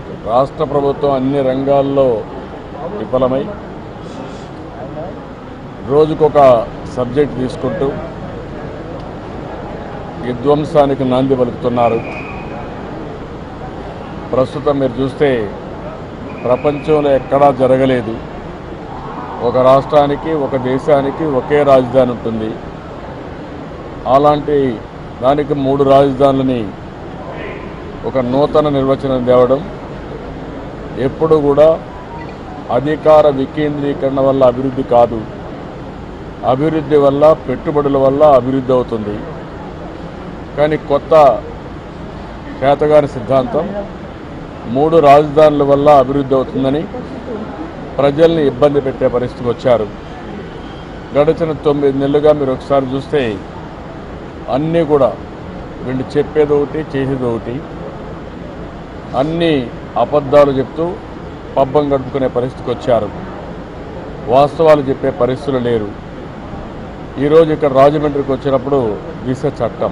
రాష్ట్ర ప్రభుత్వం అన్ని రంగాల్లో విఫలమై రోజుకొక సబ్జెక్ట్ తీసుకుంటూ విధ్వంసానికి నాంది పలుకుతున్నారు ప్రస్తుతం మీరు చూస్తే ప్రపంచంలో ఎక్కడా జరగలేదు ఒక రాష్ట్రానికి ఒక దేశానికి ఒకే రాజధాని ఉంటుంది అలాంటి దానికి మూడు రాజధానులని ఒక నూతన నిర్వచనం తేవడం ఎప్పుడు కూడా అధికార వికేంద్రీకరణ వల్ల అభివృద్ధి కాదు అభివృద్ధి వల్ల పెట్టుబడుల వల్ల అభివృద్ధి అవుతుంది కానీ కొత్త చేతగారి సిద్ధాంతం మూడు రాజధానుల వల్ల అభివృద్ధి అవుతుందని ప్రజల్ని ఇబ్బంది పెట్టే పరిస్థితికి వచ్చారు గడిచిన తొమ్మిది నెలలుగా మీరు ఒకసారి చూస్తే అన్నీ కూడా వీళ్ళు చెప్పేది ఒకటి చేసేది ఒకటి అన్ని అబద్ధాలు చెప్తూ పబ్బం గడుపుకునే పరిస్థితికి వచ్చారు వాస్తవాలు చెప్పే పరిస్థితులు లేరు ఈరోజు ఇక్కడ రాజమండ్రికి వచ్చినప్పుడు దిశ చట్టం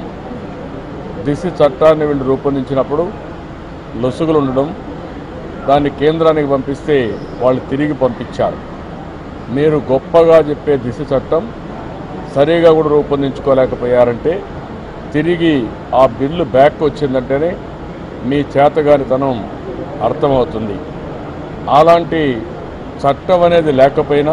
దిశ చట్టాన్ని వీళ్ళు రూపొందించినప్పుడు లొసుగులు ఉండడం దాన్ని కేంద్రానికి పంపిస్తే వాళ్ళు తిరిగి పంపించారు మీరు గొప్పగా చెప్పే దిశ చట్టం సరిగా కూడా రూపొందించుకోలేకపోయారంటే తిరిగి ఆ బిల్లు బ్యాక్ వచ్చిందంటేనే మీ చేతగానితనం అర్థమవుతుంది అలాంటి చట్టం అనేది లేకపోయినా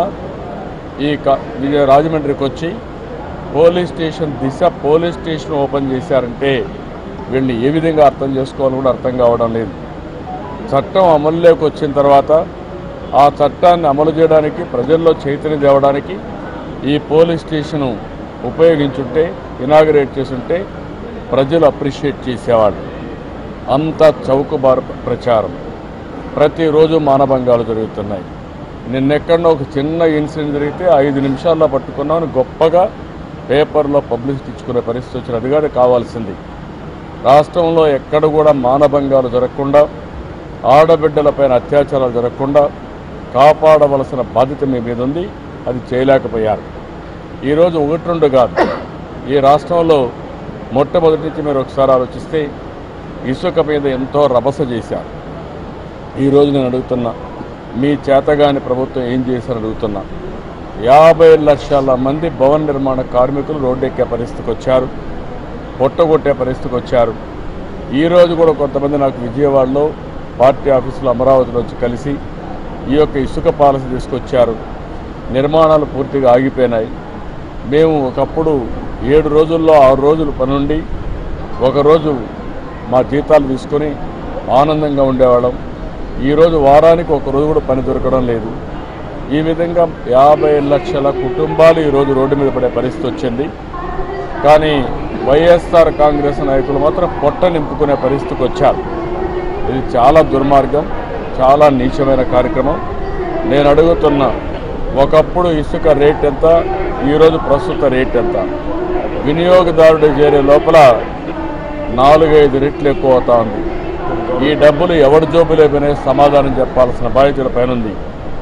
ఈ క- విజయ రాజమండ్రికి వచ్చి police station Disha police station open చేశారంటే వీళ్ళని ఏ విధంగా అర్థం చేసుకోవాలో కూడా అర్థం కావడం లేదు చట్టం అమలులోకి వచ్చిన తర్వాత ఆ చట్టాన్ని అమలు చేయడానికి ప్రజల్లో చైతన్యం తేవడానికి ఈ పోలీస్ స్టేషను ఉపయోగించుంటే ఇనాగరేట్ చేసుంటే ప్రజలు అప్రిషియేట్ చేసేవాళ్ళు అంత చౌకబారు ప్రచారం ప్రతిరోజు మానభంగాలు జరుగుతున్నాయి నిన్నెక్కడో ఒక చిన్న ఇన్సిడెంట్ జరిగితే ఐదు నిమిషాల్లో పట్టుకున్నామని గొప్పగా పేపర్లో పబ్లిసిటీ ఇచ్చుకునే పరిస్థితి వచ్చిన అది కాదు కావాల్సింది రాష్ట్రంలో ఎక్కడ కూడా మానభంగాలు జరగకుండా ఆడబిడ్డలపైన అత్యాచారాలు జరగకుండా కాపాడవలసిన బాధ్యత మీ మీద ఉంది అది చేయలేకపోయారు ఈరోజు ఒకటి రెండు కాదు ఈ రాష్ట్రంలో మొట్టమొదటి నుంచి మీరు ఒకసారి ఆలోచిస్తే ఇసుక మీద ఎంతో రభస చేశారు ఈరోజు నేను అడుగుతున్నా మీ చేతగాని ప్రభుత్వం ఏం చేశారని అడుగుతున్నా యాభై లక్షల మంది భవన నిర్మాణ కార్మికులు రోడ్డెక్కే పరిస్థితికి వచ్చారు పొట్టగొట్టే పరిస్థితికి వచ్చారు ఈరోజు కూడా కొంతమంది నాకు విజయవాడలో పార్టీ ఆఫీసులో అమరావతిలో వచ్చి కలిసి ఈ యొక్క ఇసుక పాలసీ తీసుకొచ్చారు నిర్మాణాలు పూర్తిగా ఆగిపోయినాయి మేము ఒకప్పుడు ఏడు రోజుల్లో ఆరు రోజులు పనుండి ఒకరోజు మా జీతాలు తీసుకొని ఆనందంగా ఉండేవాళ్ళం ఈరోజు వారానికి ఒక రోజు కూడా పని దొరకడం లేదు ఈ విధంగా యాభై లక్షల కుటుంబాలు ఈరోజు రోడ్డు మీద పడే పరిస్థితి వచ్చింది కానీ వైఎస్ఆర్ కాంగ్రెస్ నాయకులు మాత్రం పొట్ట నింపుకునే పరిస్థితికి వచ్చారు ఇది చాలా దుర్మార్గం చాలా నీచమైన కార్యక్రమం నేను అడుగుతున్నా ఒకప్పుడు ఇసుక రేట్ ఎంత ఈరోజు ప్రస్తుత రేట్ ఎంత వినియోగదారుడు చేరే లోపల నాలుగైదు రెట్లు ఎక్కువ అవుతా ఉంది ఈ డబ్బులు ఎవరి జోబులో పోయినాయో సమాధానం చెప్పాల్సిన బాధ్యతల పైన ఉంది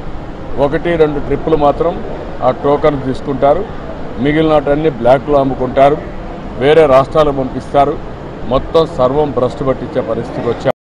ఒకటి రెండు ట్రిప్పులు మాత్రం ఆ టోకన్ తీసుకుంటారు మిగిలినటన్ని బ్లాక్లో అమ్ముకుంటారు వేరే రాష్ట్రాలకు పంపిస్తారు మొత్తం సర్వం భ్రష్టు పట్టించే పరిస్థితికి వచ్చారు